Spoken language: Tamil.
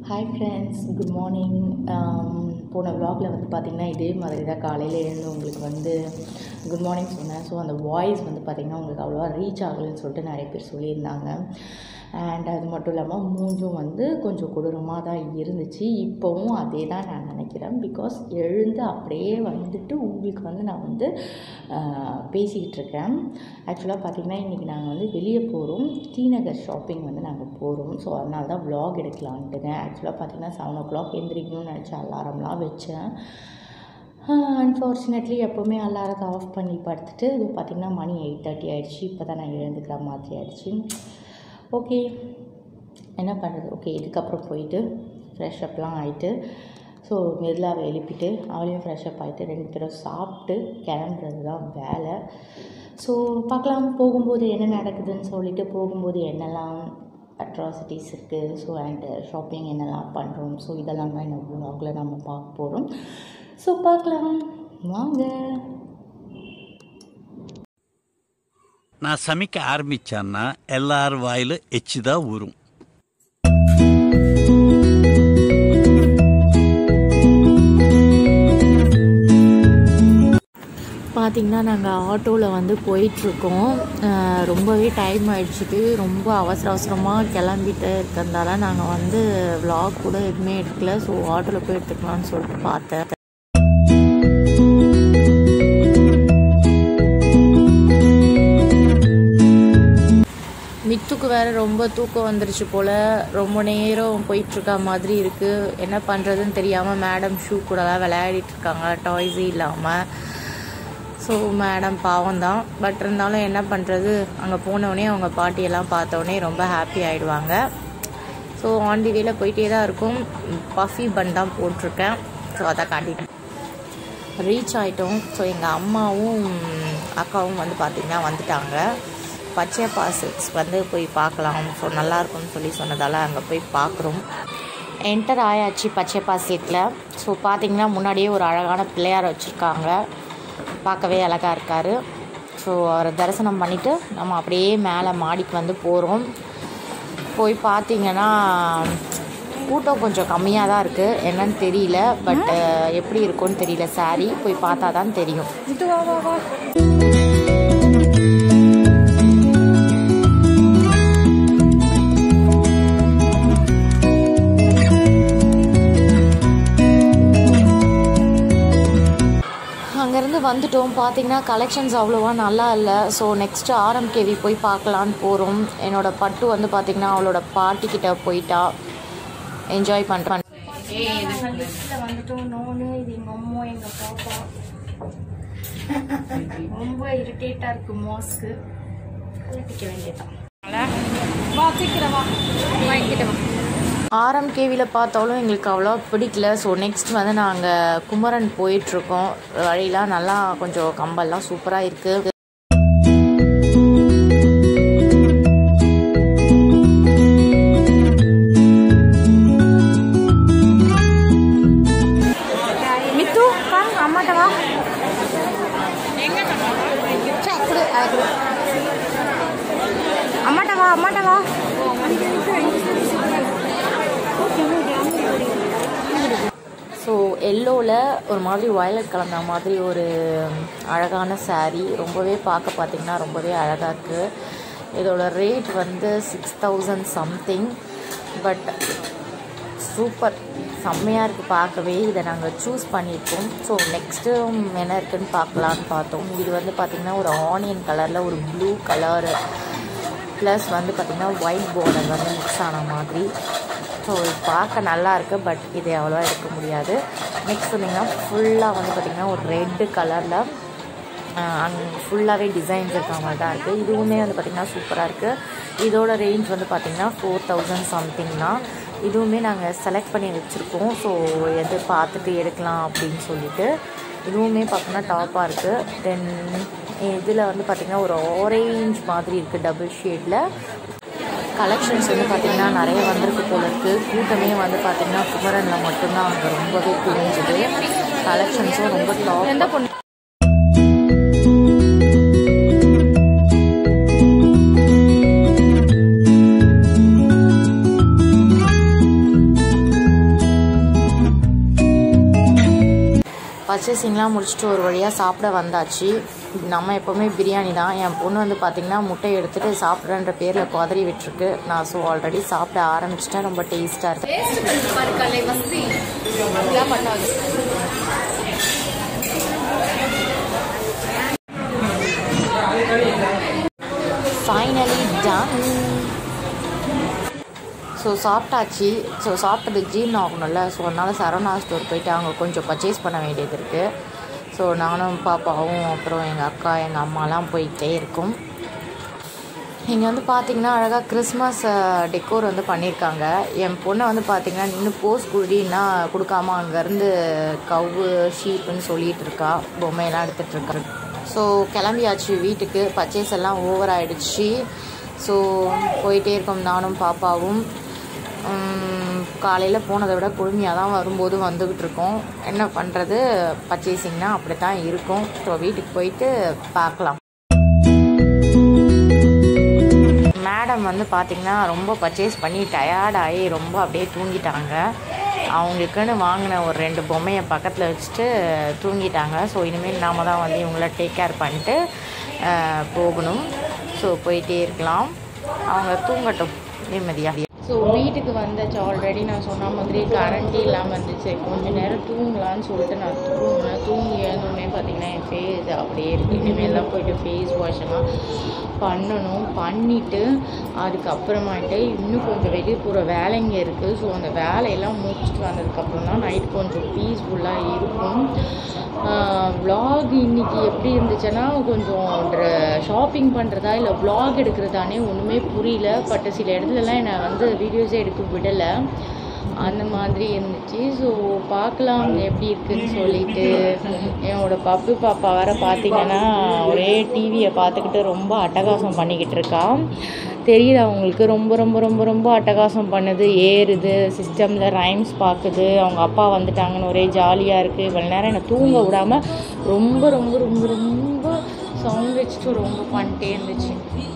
ஹாய் ஃப்ரெண்ட்ஸ் குட் மார்னிங் போன vlogல வந்து பார்த்திங்கன்னா இதே மாதிரி தான் காலையில் எழுந்து உங்களுக்கு வந்து குட் மார்னிங் சொன்னேன் ஸோ அந்த வாய்ஸ் வந்து பார்த்திங்கன்னா உங்களுக்கு அவ்வளோவா ரீச் ஆகலைன்னு சொல்லிட்டு நிறைய பேர் சொல்லியிருந்தாங்க அண்ட் அது மட்டும் இல்லாமல் மூஞ்சும் வந்து கொஞ்சம் கொடூரமாக தான் இருந்துச்சு இப்போவும் அதே தான் நான் நினைக்கிறேன் பிகாஸ் எழுந்து அப்படியே வந்துட்டு உங்களுக்கு வந்து நான் வந்து ஆஹ், பேசிக்கிட்டு இருக்கேன் ஆக்சுவலாக பார்த்திங்கன்னா இன்றைக்கி நாங்கள் வந்து வெளியே போகிறோம் டிநகர் ஷாப்பிங் வந்து நாங்கள் போகிறோம் ஸோ அதனால தான் vlog எடுக்கலான்ட்டுங்க ஆக்சுவலாக பார்த்திங்கன்னா செவன் ஓ கிளாக் எந்திரிக்கணும்னு நினச்ச அலாரம்லாம் வச்சேன் அன்ஃபார்ச்சுனேட்லி எப்போவுமே அலாரத்தை ஆஃப் பண்ணி படுத்துட்டு இது பார்த்திங்கன்னா மணி எயிட் தேர்ட்டி ஆயிடுச்சு இப்போ தான் நான் எழுந்துக்கிற மாதிரி ஆயிடுச்சு ஓகே என்ன பண்ணுறது ஓகே இதுக்கப்புறம் போயிட்டு ஃப்ரெஷ் அப்லாம் ஆகிட்டு ஸோ மெதுலாவை எழுப்பிட்டு அவளையும் ஃப்ரெஷ் அப் ஆகிட்டு ரெண்டு பேரும் சாப்பிட்டு கிளம்புறது தான் வேலை ஸோ பார்க்கலாம் போகும்போது என்ன நடக்குதுன்னு சொல்லிட்டு போகும்போது என்னெல்லாம் அட்ராசிட்டிஸ் இருக்குது ஸோ அண்ட் ஷாப்பிங் என்னெல்லாம் பண்ணுறோம் ஸோ இதெல்லாம் தான் இந்த vlogல நம்ம பார்க்க போகிறோம் ஸோ பார்க்கலாம் வாங்க நான் சமைக்க ஆரம்பிச்சேன்னா எல்லார் வாயிலும் எச்சு தான் ஊறும் பார்த்திங்கன்னா நாங்கள் ஆட்டோவில் வந்து போயிட்டுருக்கோம் அஹ் ரொம்பவே டைம் ஆயிடுச்சுட்டு ரொம்ப அவசர அவசரமாக கிளம்பிட்டு இருக்கிறதால நாங்கள் வந்து vlog கூட எதுவுமே எடுக்கல ஸோ ஆட்டோவில் போய் எடுத்துக்கலாம்னு சொல்லிட்டு பார்த்தேன் மித்துக்கு வேற ரொம்ப தூக்கம் வந்துருச்சு போல் ரொம்ப நேரம் போயிட்டுருக்க மாதிரி இருக்குது என்ன பண்ணுறதுன்னு தெரியாமல் மேடம் ஷூ கூடலாம் விளையாடிட்டு இருக்காங்க டாய்ஸே இல்லாமல் ஸோ மேடம் பாவம் தான் பட் இருந்தாலும் என்ன பண்ணுறது அங்கே போனவுடனே அவங்க பாட்டியெல்லாம் பார்த்தோன்னே ரொம்ப ஹாப்பி ஆகிடுவாங்க ஸோ ஆன் தி வேல போயிட்டே தான் இருக்கும் பஃபி பன் தான் போட்டிருக்கேன் ஸோ அதை காட்டிட்டேன் ரீச் ஆகிட்டோம் ஸோ எங்கள் அம்மாவும் அக்காவும் வந்து பார்த்திங்கன்னா வந்துட்டாங்க பச்சையப்பா சில்க்ஸ் வந்து போய் பார்க்கலாம் ஸோ நல்லா இருக்கும்னு சொல்லி சொன்னதால் அங்கே போய் பார்க்குறோம் என்டர் ஆயாச்சு பச்சையப்பா சில்கில் ஸோ பார்த்தீங்கன்னா முன்னாடியே ஒரு அழகான பிள்ளையார் வச்சுருக்காங்க பார்க்கவே அழகாக இருக்கார் ஸோ அவரை தரிசனம் பண்ணிவிட்டு நம்ம அப்படியே மேலே மாடிக்கு வந்து போகிறோம் போய் பார்த்தீங்கன்னா கூட்டம் கொஞ்சம் கம்மியாக தான் இருக்குது என்னன்னு தெரியல பட் எப்படி இருக்கும்னு தெரியல சாரி போய் பார்த்தா தான் தெரியும் அங்கேருந்து வந்துட்டோம் பார்த்தீங்கன்னா கலெக்ஷன்ஸ் அவ்வளோவா நல்லா இல்லை ஸோ நெக்ஸ்ட்டு ஆர்எம்கேவி போய் பார்க்கலான்னு போகிறோம் என்னோட பட்டு வந்து பார்த்தீங்கன்னா அவளோட பாட்டிக்கிட்ட போயிட்டா என்ஜாய் பண்ணுறேன் வந்துட்டோம் நோனு இது எங்கள் அம்மா எங்கள் பாப்பா ரொம்ப இரிட்டேட்டாக இருக்கு மாஸ்க்கு கழட்டிக்க வேண்டியதான் வா சீக்கிரம் வா வாங்கிக்கிட்ட வா ஆர்எம்கேவியில் பார்த்தாலும் எங்களுக்கு அவ்வளோ பிடிக்கல ஸோ நெக்ஸ்ட் வந்து நாங்கள் குமரன் போயிட்டுருக்கோம் வழியெலாம் நல்லா கொஞ்சம் கம்பல்லாம் சூப்பராக இருக்குது மித்து வா அம்மாட்ட வா சே, குடு, அதை குடு. அம்மாட்ட வா அம்மாட்ட வா ஸோ எல்லோவில் ஒரு மாதிரி வயலட் கலந்த மாதிரி ஒரு அழகான saree ரொம்பவே பார்க்க பார்த்தீங்கன்னா ரொம்பவே அழகாக இருக்குது இதோட ரேட் வந்து six thousand something but super செம்மையாக இருக்குது பார்க்கவே இதை நாங்கள் சூஸ் பண்ணியிருக்கோம் ஸோ நெக்ஸ்ட்டு என்ன இருக்குன்னு பார்க்கலான்னு பார்த்தோம் இது வந்து பார்த்திங்கன்னா ஒரு ஆனியன் கலரில் ஒரு ப்ளூ கலர் ப்ளஸ் வந்து பார்த்திங்கன்னா ஒயிட் border வந்து மிக்ஸ் ஆன மாதிரி ஸோ இது பார்க்க நல்லா இருக்கு பட் இது அவ்வளோவா எடுக்க முடியாது நெக்ஸ்ட் சொன்னீங்கன்னா ஃபுல்லாக வந்து பார்த்திங்கன்னா ஒரு ரெட்டு கலரில் அங்கே ஃபுல்லாகவே டிசைன்ஸ் இருக்க மாதிரி தான் இருக்குது இதுவுமே வந்து பார்த்திங்கன்னா சூப்பராக இருக்குது இதோட ரேஞ்ச் வந்து பார்த்திங்கன்னா ஃபோர் தௌசண்ட் சம்திங் தான் இதுவுமே நாங்கள் செலக்ட் பண்ணி வச்சுருக்கோம் ஸோ எது பார்த்துட்டு எடுக்கலாம் அப்படின்னு சொல்லிட்டு இதுவுமே பார்த்தோன்னா டாப்பாக இருக்குது தென் இதில் வந்து பார்த்திங்கன்னா ஒரு ஆரேஞ்ச் மாதிரி இருக்குது டபுள் ஷேடில் கலெக்ஷன்ஸ் வந்து பார்த்திங்கன்னா நிறைய வந்திருக்கு போல இருக்குது கூட்டமே வந்து பார்த்திங்கன்னா குமரனில் மட்டும்தான் அங்கே ரொம்பவே குறைஞ்சிது கலெக்ஷன்ஸும் ரொம்ப டாப் எந்த பொண்ணு பர்ச்சேசிங்லாம் முடிச்சுட்டு ஒரு வழியாக சாப்பிட வந்தாச்சு நம்ம எப்போவுமே பிரியாணி தான் என் பொண்ணு வந்து பார்த்திங்கன்னா முட்டை எடுத்துகிட்டு சாப்பிட்றன்ற பேரில் குதறி விட்டுருக்கு நான் ஸோ ஆல்ரெடி சாப்பிட ஆரம்பிச்சிட்டேன் ரொம்ப டேஸ்ட்டாக இருக்குது டேஸ்ட் பண்ணி பாரு கலை மஸ்தி அப்படிலாம் பண்ணாது ஃபைனலி டன் ஸோ சாப்பிட்டாச்சு ஸோ சாப்பிட்டது ஜீரணம் ஆகணும்ல ஸோ அதனால் சரவணா ஸ்டோர் போயிட்டு அங்கே கொஞ்சம் பர்ச்சேஸ் பண்ண வேண்டியது இருக்குது ஸோ நானும் பாப்பாவும் அப்புறம் எங்கள் அக்கா எங்கள் அம்மாலாம் போயிட்டே இருக்கோம் இங்கே வந்து பார்த்தீங்கன்னா அழகாக கிறிஸ்மஸ் டெக்கோர் வந்து பண்ணியிருக்காங்க என் பொண்ணை வந்து பார்த்தீங்கன்னா நின்று போஸ் குடின்னா கொடுக்காம அங்கேருந்து கவு ஷீப்புன்னு சொல்லிட்டு இருக்கா பொம்மையெல்லாம் எடுத்துகிட்டு இருக்கா ஸோ கிளம்பியாச்சு வீட்டுக்கு பர்ச்சேஸ் எல்லாம் ஓவர் ஆயிடுச்சு ஸோ போயிட்டே இருக்கோம் நானும் பாப்பாவும் காலையில் போனதை விட குழுமையாக தான் வரும்போது வந்துக்கிட்டு இருக்கோம் என்ன பண்ணுறது பர்ச்சேசிங்னா அப்படி தான் இருக்கும் ஸோ வீட்டுக்கு போயிட்டு பார்க்கலாம் மேடம் வந்து பார்த்திங்கன்னா ரொம்ப பர்ச்சேஸ் பண்ணி டயர்டாகி ரொம்ப அப்படியே தூங்கிட்டாங்க அவங்களுக்குன்னு வாங்கின ஒரு ரெண்டு பொம்மையை பக்கத்தில் வச்சுட்டு தூங்கிட்டாங்க ஸோ இனிமேல் நாம் தான் வந்து இவங்கள டேக் கேர் பண்ணிட்டு அஹ், போகணும் ஸோ போயிட்டே இருக்கலாம் அவங்க தூங்கட்டும் நிம்மதியாக ஸோ வீட்டுக்கு வந்தாச்சு ஆல்ரெடி நான் சொன்ன மாதிரி கரண்ட்டே இல்லாமல் இருந்துச்சு கொஞ்ச நேரம் தூங்கலான்னு சொல்லிட்டு நான் தூங்கினேன் தூங்கி எழுந்தோடனே பார்த்தீங்கன்னா என் ஃபேஸ் அப்படியே இருக்குது இனிமேல் தான் போயிட்டு ஃபேஸ் வாஷ் எல்லாம் பண்ணணும் பண்ணிவிட்டு அதுக்கப்புறமாட்டு இன்னும் கொஞ்சம் வெளியே போகிற வேலைங்க இருக்குது ஸோ அந்த வேலையெல்லாம் முடிச்சுட்டு வந்ததுக்கப்புறம் தான் நைட் கொஞ்சம் பீஸ்ஃபுல்லாக இருக்கும் vlog இன்னைக்கு எப்படி இருந்துச்சுன்னா கொஞ்சம் ஷாப்பிங் பண்ணுறதா இல்லை vlog எடுக்கிறதானே ஒன்றுமே புரியல பட் சில இடத்துலலாம் என்னை வந்து வீடியோஸே எடுக்க விடலை அந்த மாதிரி இருந்துச்சு ஸோ பார்க்கலாம் எப்படி இருக்குன்னு சொல்லிட்டு என்னோட பப்பு பாப்பா வேற பார்த்தீங்கன்னா ஒரே டிவியை பார்த்துக்கிட்டு ரொம்ப அட்டகாசம் பண்ணிக்கிட்டு இருக்கா தெரியுது அவங்களுக்கு ரொம்ப ரொம்ப ரொம்ப ரொம்ப அட்டகாசம் பண்ணுது ஏறுது சிஸ்டமில் ரைம்ஸ் பார்க்குது அவங்க அப்பா வந்துட்டாங்கன்னு ஒரே ஜாலியாக இருக்குது இவ்வளோ நேரம் என்னை தூங்க விடாமல் ரொம்ப ரொம்ப ரொம்ப ரொம்ப சவுண்ட் வச்சுட்டு ரொம்ப பண்ணிட்டே இருந்துச்சு